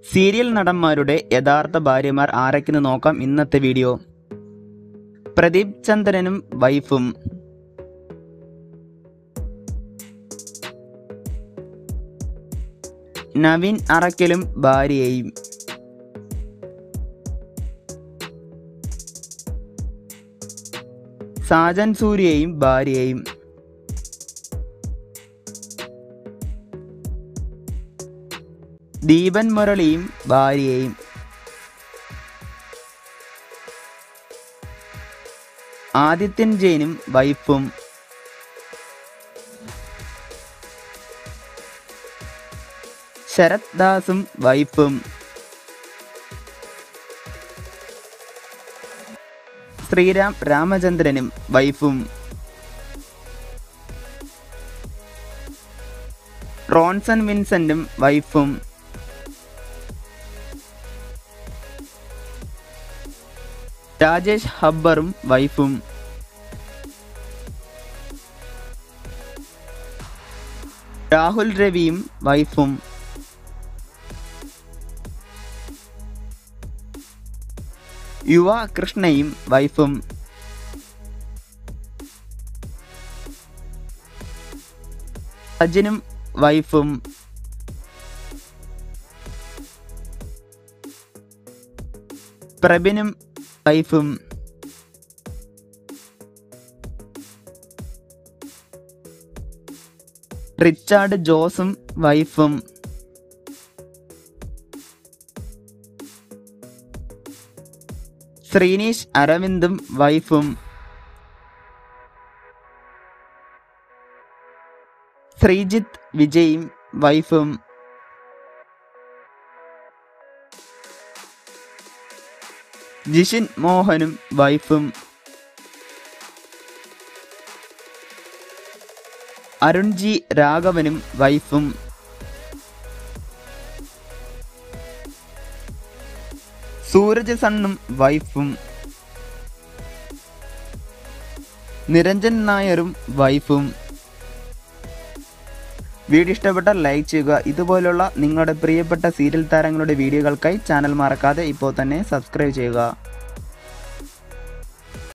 serial നടന്മാരുടെ യഥാർത്ഥ ഭാര്യമാർ ആരൊക്കെന്ന് നോക്കാം ഇന്നത്തെ വീഡിയോ പ്രദീപ് ചന്ദ്രനും വൈഫും നവീൻ അറക്കലും ഭാര്യയെയും സാജൻ സൂര്യയും ഭാര്യയെയും ദീപൻ മുരളിയും ഭാര്യയെയും ആദിത്യൻ ജെയിനും വൈഫും ശരത് ദാസും വൈഫും ശ്രീരാം രാമചന്ദ്രനും വൈഫും റോൺസൺ വിൻസെന്റും വൈഫും രാജേഷ് ഹബ്ബറും വൈഫും രാഹുൽ രവിയും വൈഫും യുവ കൃഷ്ണയും വൈഫും സജിനും വൈഫും പ്രബിനും വൈഫും റിച്ചാർഡ് ജോസും വൈഫും ശ്രീനീഷ് അരവിന്ദും വൈഫും ശ്രീജിത്ത് വിജയും വൈഫും ജിഷിൻ മോഹനും വൈഫും അരുൺജി രാഘവനും വൈഫും സൂരജ് സണ്ണും വൈഫും നിരഞ്ജൻ നായരും വൈഫും വീഡിയോ ഇഷ്ടപ്പെട്ടാൽ ലൈക്ക് ചെയ്യുക ഇതുപോലുള്ള നിങ്ങളുടെ പ്രിയപ്പെട്ട സീരിയൽ താരങ്ങളുടെ വീഡിയോകൾക്കായി ചാനൽ മറക്കാതെ ഇപ്പോൾ തന്നെ സബ്സ്ക്രൈബ് ചെയ്യുക